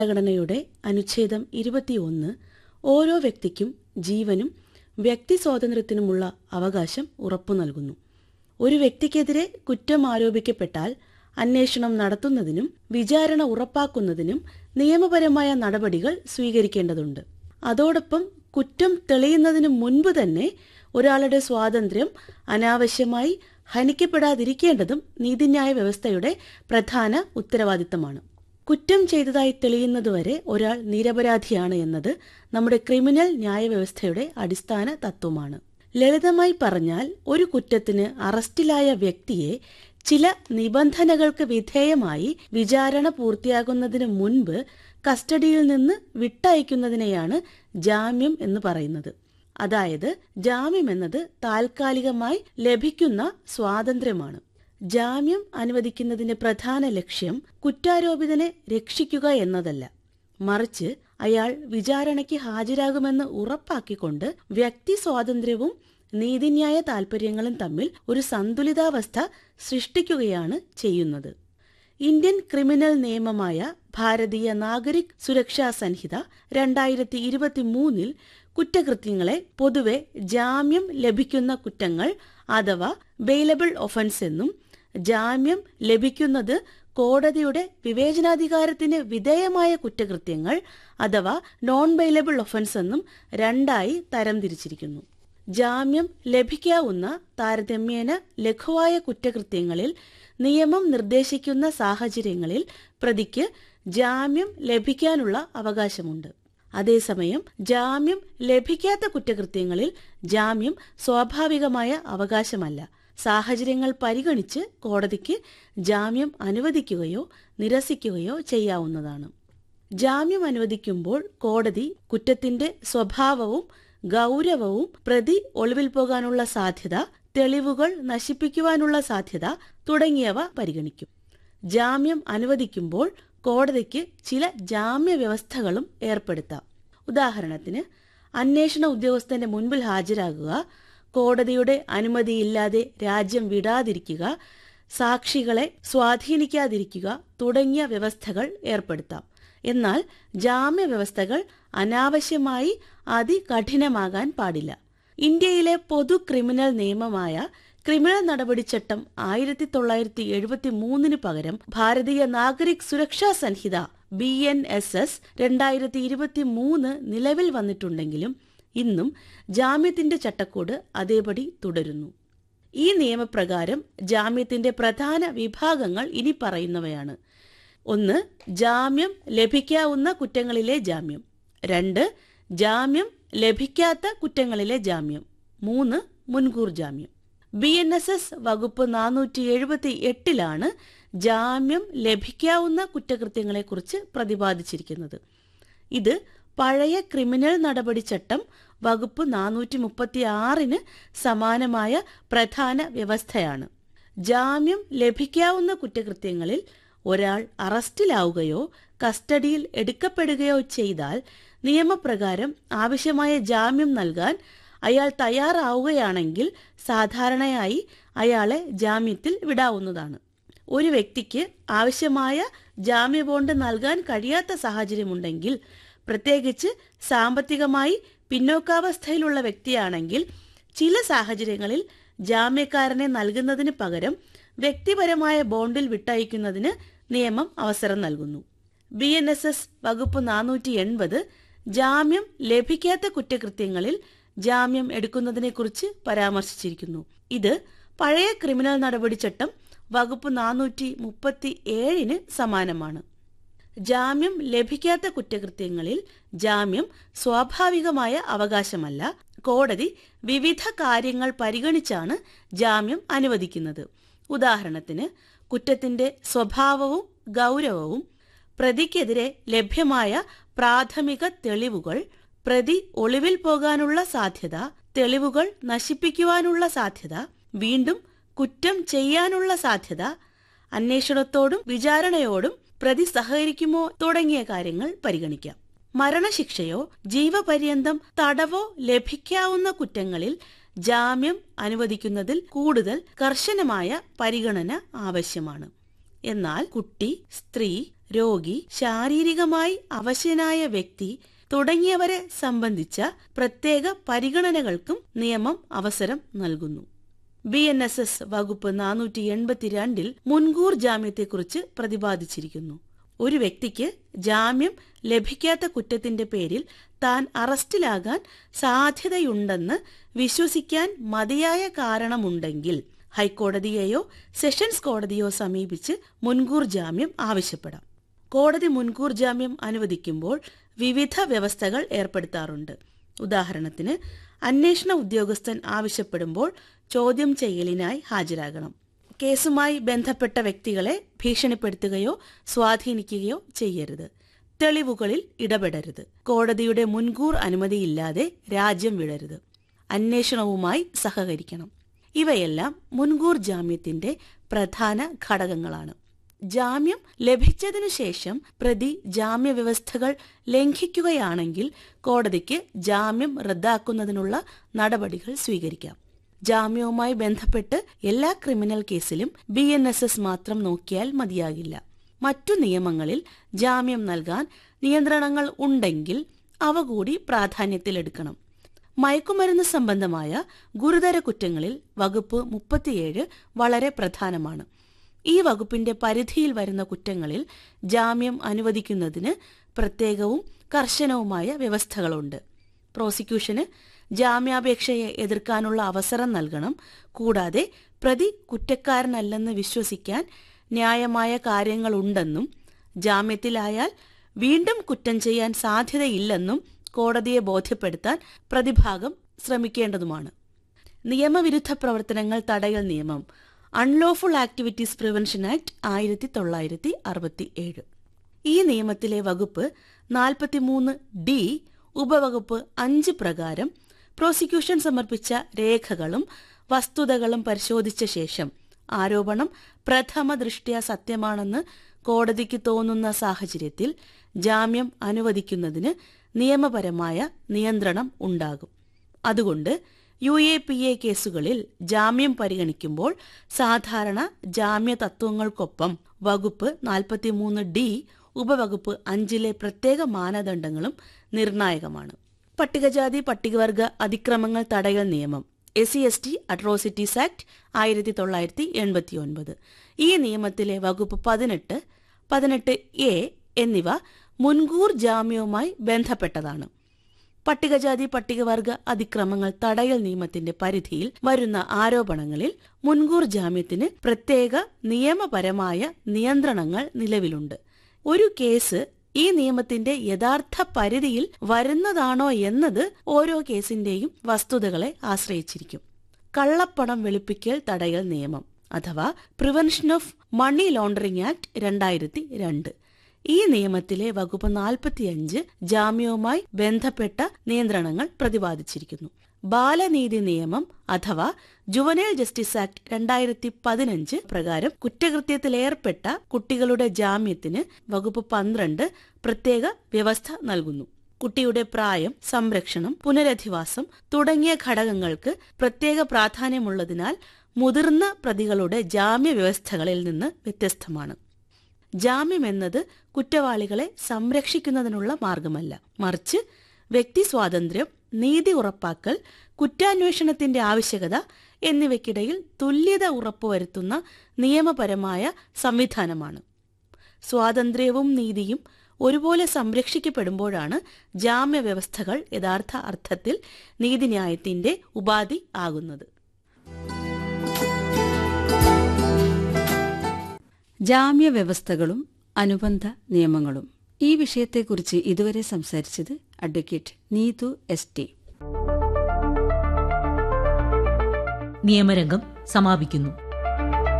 ഭരണഘടനയുടെ അനുച്ഛേദം ഇരുപത്തിയൊന്ന് ഓരോ വ്യക്തിക്കും ജീവനും വ്യക്തി സ്വാതന്ത്ര്യത്തിനുമുള്ള അവകാശം ഉറപ്പു നൽകുന്നു ഒരു വ്യക്തിക്കെതിരെ കുറ്റം ആരോപിക്കപ്പെട്ടാൽ അന്വേഷണം നടത്തുന്നതിനും വിചാരണ ഉറപ്പാക്കുന്നതിനും നിയമപരമായ നടപടികൾ സ്വീകരിക്കേണ്ടതുണ്ട് അതോടൊപ്പം കുറ്റം തെളിയുന്നതിന് മുൻപ് തന്നെ ഒരാളുടെ സ്വാതന്ത്ര്യം അനാവശ്യമായി ഹനിക്കപ്പെടാതിരിക്കേണ്ടതും നീതിന്യായ വ്യവസ്ഥയുടെ പ്രധാന ഉത്തരവാദിത്തമാണ് കുറ്റം ചെയ്തതായി തെളിയുന്നതുവരെ ഒരാൾ നിരപരാധിയാണ് എന്നത് നമ്മുടെ ക്രിമിനൽ ന്യായവ്യവസ്ഥയുടെ അടിസ്ഥാന തത്വമാണ് ലളിതമായി പറഞ്ഞാൽ ഒരു കുറ്റത്തിന് അറസ്റ്റിലായ വ്യക്തിയെ ചില നിബന്ധനകൾക്ക് വിധേയമായി വിചാരണ പൂർത്തിയാകുന്നതിന് മുൻപ് കസ്റ്റഡിയിൽ നിന്ന് വിട്ടയക്കുന്നതിനെയാണ് ജാമ്യം എന്ന് പറയുന്നത് അതായത് ജാമ്യം എന്നത് താൽക്കാലികമായി ലഭിക്കുന്ന സ്വാതന്ത്ര്യമാണ് ജാമ്യം അനുവദിക്കുന്നതിന്റെ പ്രധാന ലക്ഷ്യം കുറ്റാരോപിതനെ രക്ഷിക്കുക എന്നതല്ല മറിച്ച് അയാൾ വിചാരണയ്ക്ക് ഹാജരാകുമെന്ന് ഉറപ്പാക്കിക്കൊണ്ട് വ്യക്തി സ്വാതന്ത്ര്യവും നീതിന്യായ താൽപര്യങ്ങളും തമ്മിൽ ഒരു സന്തുലിതാവസ്ഥ സൃഷ്ടിക്കുകയാണ് ചെയ്യുന്നത് ഇന്ത്യൻ ക്രിമിനൽ നിയമമായ ഭാരതീയ നാഗരിക് സുരക്ഷാ സംഹിത രണ്ടായിരത്തി ഇരുപത്തി മൂന്നിൽ കുറ്റകൃത്യങ്ങളെ പൊതുവെ ജാമ്യം ലഭിക്കുന്ന കുറ്റങ്ങൾ അഥവാ ബെയിലബിൾ ഒഫൻസ് എന്നും ജാമ്യം ലഭിക്കുന്നത് കോടതിയുടെ വിവേചനാധികാരത്തിന് വിധേയമായ കുറ്റകൃത്യങ്ങൾ അഥവാ നോൺ ബെയിലബിൾ ഒഫൻസ് എന്നും രണ്ടായി തരംതിരിച്ചിരിക്കുന്നു ജാമ്യം ലഭിക്കാവുന്ന താരതമ്യേന ലഘുവായ കുറ്റകൃത്യങ്ങളിൽ നിയമം നിർദ്ദേശിക്കുന്ന സാഹചര്യങ്ങളിൽ പ്രതിക്ക് ജാമ്യം ലഭിക്കാനുള്ള അവകാശമുണ്ട് അതേസമയം ജാമ്യം ലഭിക്കാത്ത കുറ്റകൃത്യങ്ങളിൽ ജാമ്യം സ്വാഭാവികമായ അവകാശമല്ല സാഹചര്യങ്ങൾ പരിഗണിച്ച് കോടതിക്ക് ജാമ്യം അനുവദിക്കുകയോ നിരസിക്കുകയോ ചെയ്യാവുന്നതാണ് ജാമ്യം അനുവദിക്കുമ്പോൾ കോടതി കുറ്റത്തിന്റെ സ്വഭാവവും ഗൗരവവും പ്രതി ഒളിവിൽ പോകാനുള്ള സാധ്യത തെളിവുകൾ നശിപ്പിക്കുവാനുള്ള സാധ്യത തുടങ്ങിയവ പരിഗണിക്കും ജാമ്യം അനുവദിക്കുമ്പോൾ കോടതിക്ക് ചില ജാമ്യ വ്യവസ്ഥകളും ഏർപ്പെടുത്താം ഉദാഹരണത്തിന് അന്വേഷണ ഉദ്യോഗസ്ഥന്റെ മുൻപിൽ ഹാജരാകുക കോടതിയുടെ അനുമതിയില്ലാതെ രാജ്യം വിടാതിരിക്കുക സാക്ഷികളെ സ്വാധീനിക്കാതിരിക്കുക തുടങ്ങിയ വ്യവസ്ഥകൾ ഏർപ്പെടുത്താം എന്നാൽ ജാമ്യ വ്യവസ്ഥകൾ അനാവശ്യമായി അതികഠിനമാകാൻ പാടില്ല ഇന്ത്യയിലെ പൊതു ക്രിമിനൽ നിയമമായ ക്രിമിനൽ നടപടിച്ചട്ടം ആയിരത്തി തൊള്ളായിരത്തി എഴുപത്തി മൂന്നിന് പകരം Bharatiya Nagarik Suraksha Sanhita B N S S രണ്ടായിരത്തി ഇരുപത്തി മൂന്ന് നിലവിൽ വന്നിട്ടുണ്ടെങ്കിലും ഇന്നും ജാമ്യത്തിന്റെ ചട്ടക്കൂട് അതേപടി തുടരുന്നു ഈ നിയമപ്രകാരം ജാമ്യത്തിന്റെ പ്രധാന വിഭാഗങ്ങൾ ഇനി പറയുന്നവയാണ് ഒന്ന് ജാമ്യം ലഭിക്കാവുന്ന കുറ്റങ്ങളിലെ ജാമ്യം രണ്ട് ജാമ്യം ലഭിക്കാത്ത കുറ്റങ്ങളിലെ ജാമ്യം മൂന്ന് മുൻകൂർ ജാമ്യം ബി എൻ എസ് എസ് വകുപ്പ് നാനൂറ്റി എഴുപത്തി എട്ടിലാണ് ജാമ്യം ലഭിക്കാവുന്ന കുറ്റകൃത്യങ്ങളെക്കുറിച്ച് പ്രതിപാദിച്ചിരിക്കുന്നത് ഇത് പഴയ ക്രിമിനൽ നടപടിച്ചട്ടം വകുപ്പ് നാനൂറ്റി മുപ്പത്തി ആറിന് സമാനമായ പ്രധാന വ്യവസ്ഥയാണ് ജാമ്യം ലഭിക്കാവുന്ന കുറ്റകൃത്യങ്ങളിൽ ഒരാൾ അറസ്റ്റിലാവുകയോ കസ്റ്റഡിയിൽ എടുക്കപ്പെടുകയോ ചെയ്താൽ നിയമപ്രകാരം ആവശ്യമായ ജാമ്യം നൽകാൻ അയാൾ തയ്യാറാവുകയാണെങ്കിൽ സാധാരണയായി അയാളെ ജാമ്യത്തിൽ വിടാവുന്നതാണ് ഒരു വ്യക്തിക്ക് ആവശ്യമായ ജാമ്യ ബോണ്ട് നൽകാൻ കഴിയാത്ത സാഹചര്യമുണ്ടെങ്കിൽ പ്രത്യേകിച്ച് സാമ്പത്തികമായി പിന്നോക്കാവസ്ഥയിലുള്ള വ്യക്തിയാണെങ്കിൽ ചില സാഹചര്യങ്ങളിൽ ജാമ്യക്കാരനെ നൽകുന്നതിന് പകരം വ്യക്തിപരമായ ബോണ്ടിൽ വിട്ടയക്കുന്നതിന് നിയമം അവസരം നൽകുന്നു ബി എൻ എസ് എസ് വകുപ്പ് നാനൂറ്റി എൺപത് ജാമ്യം ലഭിക്കാത്ത കുറ്റകൃത്യങ്ങളിൽ ജാമ്യം എടുക്കുന്നതിനെക്കുറിച്ച് പരാമർശിച്ചിരിക്കുന്നു ഇത് പഴയ ക്രിമിനൽ നടപടിച്ചട്ടം വകുപ്പ് നാനൂറ്റി മുപ്പത്തി ഏഴിന് സമാനമാണ് ജാമ്യം ലഭിക്കാത്ത കുറ്റകൃത്യങ്ങളിൽ ജാമ്യം സ്വാഭാവികമായ അവകാശമല്ല കോടതി വിവിധ കാര്യങ്ങൾ പരിഗണിച്ചാണ് ജാമ്യം അനുവദിക്കുന്നത് ഉദാഹരണത്തിന് കുറ്റത്തിന്റെ സ്വഭാവവും ഗൗരവവും പ്രതിക്കെതിരെ ലഭ്യമായ പ്രാഥമിക തെളിവുകൾ പ്രതി ഒളിവിൽ പോകാനുള്ള സാധ്യത തെളിവുകൾ നശിപ്പിക്കുവാനുള്ള സാധ്യത വീണ്ടും കുറ്റം ചെയ്യാനുള്ള സാധ്യത അന്വേഷണത്തോടും വിചാരണയോടും പ്രതി സഹകരിക്കുമോ തുടങ്ങിയ കാര്യങ്ങൾ പരിഗണിക്കാം മരണശിക്ഷയോ ജീവപര്യന്തം തടവോ ലഭിക്കാവുന്ന കുറ്റങ്ങളിൽ ജാമ്യം അനുവദിക്കുന്നതിൽ കൂടുതൽ കർശനമായ പരിഗണന ആവശ്യമാണ് എന്നാൽ കുട്ടി സ്ത്രീ രോഗി ശാരീരികമായി അവശനായ വ്യക്തി തുടങ്ങിയവരെ സംബന്ധിച്ച പ്രത്യേക പരിഗണനകൾക്കും നിയമം അവസരം നൽകുന്നു ബി എൻ എസ് എസ് വകുപ്പ് നാനൂറ്റി എൺപത്തിരണ്ടിൽ മുൻകൂർ ജാമ്യത്തെക്കുറിച്ച് പ്രതിപാദിച്ചിരിക്കുന്നു ഒരു വ്യക്തിക്ക് ജാമ്യം ലഭിക്കാത്ത കുറ്റത്തിന്റെ പേരിൽ താൻ അറസ്റ്റിലാകാൻ സാധ്യതയുണ്ടെന്ന് വിശ്വസിക്കാൻ മതിയായ കാരണമുണ്ടെങ്കിൽ ഹൈക്കോടതിയെയോ സെഷൻസ് കോടതിയോ സമീപിച്ച് മുൻകൂർ ജാമ്യം ആവശ്യപ്പെടാം കോടതി മുൻകൂർ ജാമ്യം അനുവദിക്കുമ്പോൾ വിവിധ വ്യവസ്ഥകൾ ഏർപ്പെടുത്താറുണ്ട് ഉദാഹരണത്തിന് അന്വേഷണ ഉദ്യോഗസ്ഥൻ ആവശ്യപ്പെടുമ്പോൾ ചോദ്യം ചെയ്യലിനായി ഹാജരാകണം കേസുമായി ബന്ധപ്പെട്ട വ്യക്തികളെ ഭീഷണിപ്പെടുത്തുകയോ സ്വാധീനിക്കുകയോ ചെയ്യരുത് തെളിവുകളിൽ ഇടപെടരുത് കോടതിയുടെ മുൻകൂർ അനുമതിയില്ലാതെ രാജ്യം വിടരുത് അന്വേഷണവുമായി സഹകരിക്കണം ഇവയെല്ലാം മുൻകൂർ ജാമ്യത്തിന്റെ പ്രധാന ഘടകങ്ങളാണ് ജാമ്യം ലഭിച്ചതിനു ശേഷം പ്രതി ജാമ്യ വ്യവസ്ഥകൾ ലംഘിക്കുകയാണെങ്കിൽ കോടതിക്ക് ജാമ്യം റദ്ദാക്കുന്നതിനുള്ള നടപടികൾ സ്വീകരിക്കാം ജാമ്യവുമായി ബന്ധപ്പെട്ട് എല്ലാ ക്രിമിനൽ കേസിലും ബി എൻ എസ് എസ് മാത്രം നോക്കിയാൽ മതിയാകില്ല മറ്റു നിയമങ്ങളിൽ ജാമ്യം നൽകാൻ നിയന്ത്രണങ്ങൾ ഉണ്ടെങ്കിൽ അവ കൂടി പ്രാധാന്യത്തിലെടുക്കണം മയക്കുമരുന്ന് സംബന്ധമായ ഗുരുതര കുറ്റങ്ങളിൽ വകുപ്പ് മുപ്പത്തിയേഴ് വളരെ പ്രധാനമാണ് ഈ വകുപ്പിന്റെ പരിധിയിൽ വരുന്ന കുറ്റങ്ങളിൽ ജാമ്യം അനുവദിക്കുന്നതിന് പ്രത്യേകവും കർശനവുമായ വ്യവസ്ഥകളുണ്ട് പ്രോസിക്യൂഷന് ജാമ്യാപേക്ഷയെ എതിർക്കാനുള്ള അവസരം നൽകണം കൂടാതെ പ്രതി കുറ്റക്കാരനല്ലെന്ന് വിശ്വസിക്കാൻ ന്യായമായ കാര്യങ്ങളുണ്ടെന്നും ജാമ്യത്തിലായാൽ വീണ്ടും കുറ്റം ചെയ്യാൻ സാധ്യതയില്ലെന്നും കോടതിയെ ബോധ്യപ്പെടുത്താൻ പ്രതിഭാഗം ശ്രമിക്കേണ്ടതുമാണ് നിയമവിരുദ്ധ പ്രവർത്തനങ്ങൾ തടയൽ നിയമം അൺലോഫുൾ ആക്ടിവിറ്റീസ് പ്രിവെൻഷൻ ആക്ട് ആയിരത്തി തൊള്ളായിരത്തി അറുപത്തി ഏഴ് ഈ നിയമത്തിലെ വകുപ്പ് നാൽപ്പത്തിമൂന്ന് ഡി ഉപവകുപ്പ് അഞ്ച് പ്രകാരം പ്രോസിക്യൂഷൻ സമർപ്പിച്ച രേഖകളും വസ്തുതകളും പരിശോധിച്ച ശേഷം ആരോപണം പ്രഥമ ദൃഷ്ട്യാ സത്യമാണെന്ന് കോടതിക്ക് തോന്നുന്ന സാഹചര്യത്തിൽ ജാമ്യം അനുവദിക്കുന്നതിന് നിയമപരമായ നിയന്ത്രണം ഉണ്ടാകും അതുകൊണ്ട് യു എ പി എ കേസുകളിൽ ജാമ്യം പരിഗണിക്കുമ്പോൾ സാധാരണ ജാമ്യ തത്വങ്ങൾക്കൊപ്പം വകുപ്പ് നാൽപ്പത്തിമൂന്ന് ഡി ഉപവകുപ്പ് അഞ്ചിലെ പ്രത്യേക മാനദണ്ഡങ്ങളും നിർണായകമാണ് പട്ടികജാതി പട്ടികവർഗ അതിക്രമങ്ങൾ തടയൽ നിയമം S C S T atrocities act ആയിരത്തി തൊള്ളായിരത്തി എൺപത്തി ഒൻപത് ഈ നിയമത്തിലെ വകുപ്പ് പതിനെട്ട് പതിനെട്ട് എ എന്നിവ മുൻകൂർ ജാമ്യവുമായി ബന്ധപ്പെട്ടതാണ് പട്ടികജാതി പട്ടികവർഗ അതിക്രമങ്ങൾ തടയൽ നിയമത്തിന്റെ പരിധിയിൽ വരുന്ന ആരോപണങ്ങളിൽ മുൻകൂർ ജാമ്യത്തിന് പ്രത്യേക നിയമപരമായ നിയന്ത്രണങ്ങൾ നിലവിലുണ്ട് ഒരു കേസ് ഈ നിയമത്തിന്റെ യഥാർത്ഥ പരിധിയിൽ വരുന്നതാണോ എന്നത് ഓരോ കേസിന്റെയും വസ്തുതകളെ ആശ്രയിച്ചിരിക്കും കള്ളപ്പണം വെളുപ്പിക്കൽ തടയൽ നിയമം അഥവാ prevention of money laundering act രണ്ടായിരത്തി രണ്ട് ഈ നിയമത്തിലെ വകുപ്പ് നാൽപ്പത്തിയഞ്ച് ജാമ്യവുമായി ബന്ധപ്പെട്ട നിയന്ത്രണങ്ങൾ പ്രതിപാദിച്ചിരിക്കുന്നു ബാലനീതി നിയമം അഥവാ ജുവനൈൽ ജസ്റ്റിസ് ആക്ട് രണ്ടായിരത്തി പതിനഞ്ച് പ്രകാരം കുറ്റകൃത്യത്തിലേർപ്പെട്ട കുട്ടികളുടെ ജാമ്യത്തിന് വകുപ്പ് പന്ത്രണ്ട് പ്രത്യേക വ്യവസ്ഥ നൽകുന്നു കുട്ടിയുടെ പ്രായം സംരക്ഷണം പുനരധിവാസം തുടങ്ങിയ ഘടകങ്ങൾക്ക് പ്രത്യേക പ്രാധാന്യമുള്ളതിനാൽ മുതിർന്ന പ്രതികളുടെ ജാമ്യ വ്യവസ്ഥകളിൽ നിന്ന് വ്യത്യസ്തമാണ് ജാമ്യം എന്നത് കുറ്റവാളികളെ സംരക്ഷിക്കുന്നതിനുള്ള മാർഗമല്ല മറിച്ച് വ്യക്തി സ്വാതന്ത്ര്യം നീതി ഉറപ്പാക്കൽ കുറ്റാന്വേഷണത്തിന്റെ ആവശ്യകത എന്നിവയ്ക്കിടയിൽ തുല്യത ഉറപ്പുവരുത്തുന്ന നിയമപരമായ സംവിധാനമാണ് സ്വാതന്ത്ര്യവും നീതിയും ഒരുപോലെ സംരക്ഷിക്കപ്പെടുമ്പോഴാണ് ജാമ്യ വ്യവസ്ഥകൾ യഥാർത്ഥ അർത്ഥത്തിൽ നീതിന്യായത്തിന്റെ ഉപാധി ആകുന്നത് ജാമ്യ വ്യവസ്ഥകളും അനുബന്ധ നിയമങ്ങളും ഈ വിഷയത്തെക്കുറിച്ച് ഇതുവരെ സംസാരിച്ചത് അഡ്വക്കേറ്റ് നീതു എസ് ടി നിയമരംഗം സമാപിക്കുന്നു